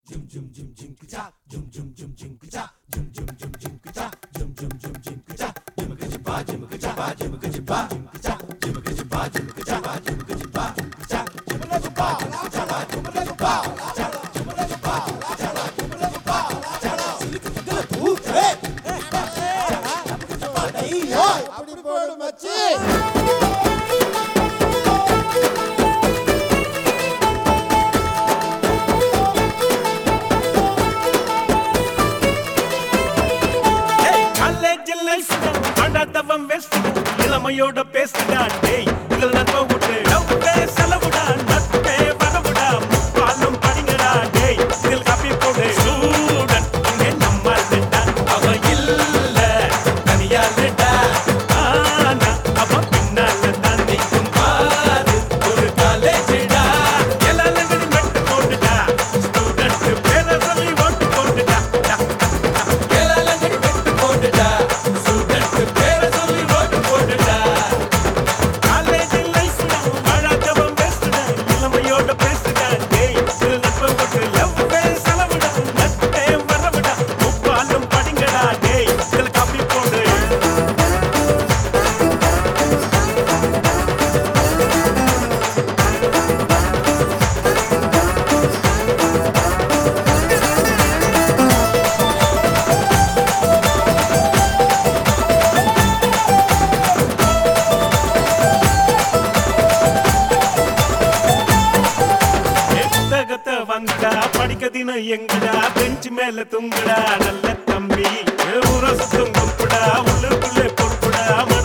அப்படி போடு மச்சி காலேஜில் லைஃப்டா ஆடாதவன் வெஸ்டா இளமையோட பேசுடா டேய் இதுல நட்ப விட்டு டவுட்டே செலவுடா நட்பே வரவுடா முப்பாலும் படிங்கடா டேய் இதில் காப்பி போடு ஸ்டூடண்ட் இங்கே நம்ம இல்லடா அவ இல்ல தனியாலடா ஆனா அவ பின்னால தான் நிற்கும் பாரு ஒரு காலேஜ்டா எல்லாரும் மெட்டு போட்டுடா ஸ்டூடண்ட் பேர சொல்லி ஓட்டு போட்டுடா டா, ஏழாலங்கடி வெட்டு போட்டுடா ஸ்டூடண்ட் பேரை சொல்லி ஓட்டு போட்டுடா காலேஜில் லைஃப்ல வாழாதவன் பெஸ்டா இளமையோட பேசுடா டேய் சில நட்பை போட்டு லவ்வே செலவுடா நட்பே வரவுடா முப்பாலும் படிங்கடா டேய் இதுல காப்பி போடு எத்தகத்த வந்தா படிக்க தினம் எங்கடா பெஞ்சு மேல துங்குடா நல்ல தம்பி ஊர சுத்தம் கும்புடா உள்ளுக்குள்ளே பொறுப்புடா